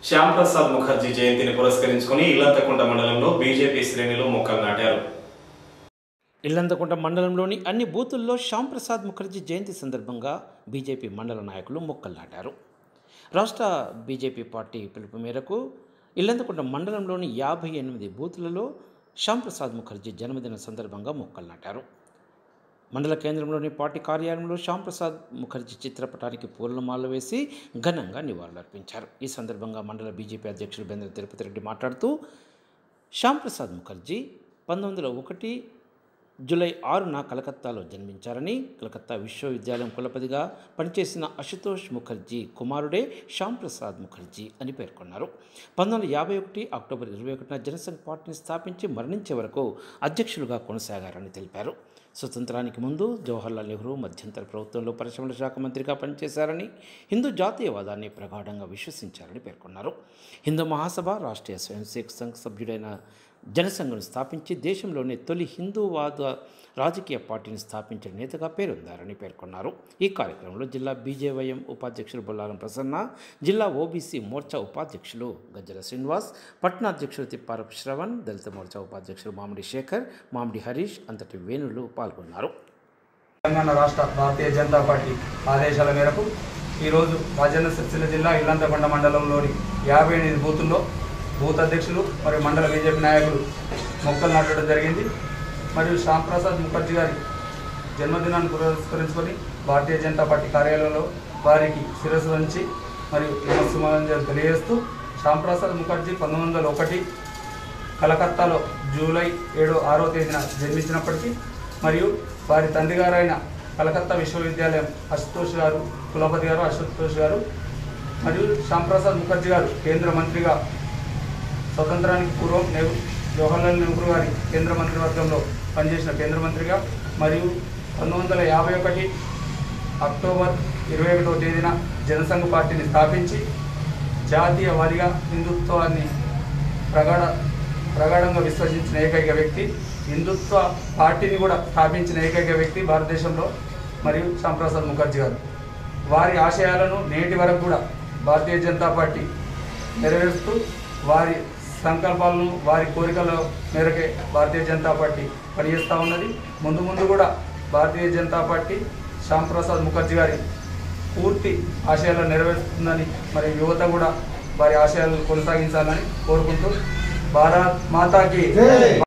శ్యామ్ ప్రసాద్ ముఖర్జీ జయంతిని పురస్కరించుకుని ఇల్లంతకుంట మండలంలో బీజేపీ శ్రేణులు మొక్కలు నాటారు ఇల్లందకుంట మండలంలోని అన్ని బూతుల్లో శ్యామ్ ప్రసాద్ ముఖర్జీ జయంతి సందర్భంగా బీజేపీ మండల నాయకులు మొక్కలు నాటారు రాష్ట్ర బీజేపీ పార్టీ పిలుపు మేరకు ఇల్లందకుంట మండలంలోని యాభై ఎనిమిది బూతులలో శ్యామ్ ప్రసాద్ ముఖర్జీ జన్మదిన సందర్భంగా మొక్కలు నాటారు మండల కేంద్రంలోని పార్టీ కార్యాలయంలో శ్యామ్ ప్రసాద్ ముఖర్జీ చిత్రపటానికి పూలమాల వేసి ఘనంగా నివాళులర్పించారు ఈ సందర్భంగా మండల బీజేపీ అధ్యక్షుడు బెంద్ర తిరుపతి రెడ్డి మాట్లాడుతూ శ్యామ్ ప్రసాద్ ముఖర్జీ పంతొమ్మిది వందల ఒకటి జూలై ఆరున కలకత్తాలో జన్మించారని కలకత్తా విశ్వవిద్యాలయం కులపతిగా పనిచేసిన అశుతోష్ ముఖర్జీ కుమారుడే శ్యామ్ ప్రసాద్ ముఖర్జీ అని పేర్కొన్నారు పంతొమ్మిది వందల యాభై ఒకటి అక్టోబర్ ఇరవై ఒకటిన జనసంఘ్ పార్టీని స్థాపించి మరణించే వరకు అధ్యక్షులుగా కొనసాగారని తెలిపారు స్వతంత్రానికి ముందు జవహర్లాల్ నెహ్రూ మధ్యంతర ప్రభుత్వంలో పరిశ్రమల శాఖ మంత్రిగా పనిచేశారని హిందూ జాతీయవాదాన్ని ప్రగాఢంగా విశ్వసించారని పేర్కొన్నారు హిందూ మహాసభ రాష్ట్రీయ స్వయంసేవక్ సంఘ్ సభ్యుడైన జనసంఘను స్థాపించి దేశంలోనే తొలి హిందూవాద రాజకీయ పార్టీని పట్టించిన నేతగా పేరొందారని పేర్కొన్నారు ఈ కార్యక్రమంలో జిల్లా బీజేవైఎం ఉపాధ్యక్షులు బొల్లారం ప్రసన్న జిల్లా ఓబీసీ మోర్చా ఉపాధ్యక్షులు గజ్జల శ్రీనివాస్ పట్టణాధ్యక్షులు తిప్పారపు శ్రవణ్ దళిత మోర్చా ఉపాధ్యక్షులు మామిడి శేఖర్ మామిడి హరీష్ అంతటి వేణులు పాల్గొన్నారు తెలంగాణ రాష్ట్ర భారతీయ జనతా పార్టీ ఆదేశాల మేరకు ఈరోజు రాజన్న సిరిసిల్ల జిల్లా ఇల్లంతకొండ మండలంలోని యాభై ఎనిమిది బూతుల్లో బూత్ అధ్యక్షులు మరియు మండల బీజేపీ నాయకులు మొక్కలు నాటడం జరిగింది మరియు శ్యాంప్రసాద్ ముఖర్జీ గారి జన్మదినాన్ని పురస్కరించుకొని భారతీయ జనతా పార్టీ కార్యాలయంలో వారికి శిరస్సు వంచి మరియు నమస్సుమాంజలి తెలియజేస్తూ శ్యాంప్రసాద్ ముఖర్జీ పంతొమ్మిది వందల ఒకటి కలకత్తాలో జూలై ఏడు ఆరో తేదీన జన్మించినప్పటికీ మరియు వారి తండ్రి గారైన కలకత్తా విశ్వవిద్యాలయం అశుతోష్ గారు కులపతి గారు అశుతోష్ గారు మరియు శ్యాంప్రసాద్ ముఖర్జీ గారు కేంద్ర మంత్రిగా స్వతంత్రానికి పూర్వం నెహ్రూ జవహర్లాల్ నెహ్రూ గారి కేంద్ర మంత్రివర్గంలో పనిచేసిన కేంద్ర మంత్రిగా మరియు పంతొమ్మిది వందల యాభై ఒకటి అక్టోబర్ ఇరవై ఒకటో తేదీన జనసంఘ పార్టీని స్థాపించి జాతీయవాదిగా హిందుత్వాన్ని ప్రగాఢ ప్రగాఢంగా విశ్వసించిన ఏకైక వ్యక్తి హిందుత్వ పార్టీని కూడా స్థాపించిన ఏకైక వ్యక్తి భారతదేశంలో మరియు శ్యాంప్రసాద్ ముఖర్జీ గారు వారి ఆశయాలను నేటి వరకు కూడా భారతీయ జనతా పార్టీ నెరవేరుస్తూ వారి సంకల్పాలను వారి కోరికల మేరకే భారతీయ జనతా పార్టీ పనిచేస్తూ ఉన్నది ముందు ముందు కూడా భారతీయ జనతా పార్టీ శ్యాంప్రసాద్ ముఖర్జీ గారి పూర్తి ఆశయాలను నెరవేరుస్తుందని మరి యువత కూడా వారి ఆశయాలను కొనసాగించాలని కోరుకుంటూ భారత్ మాతాకి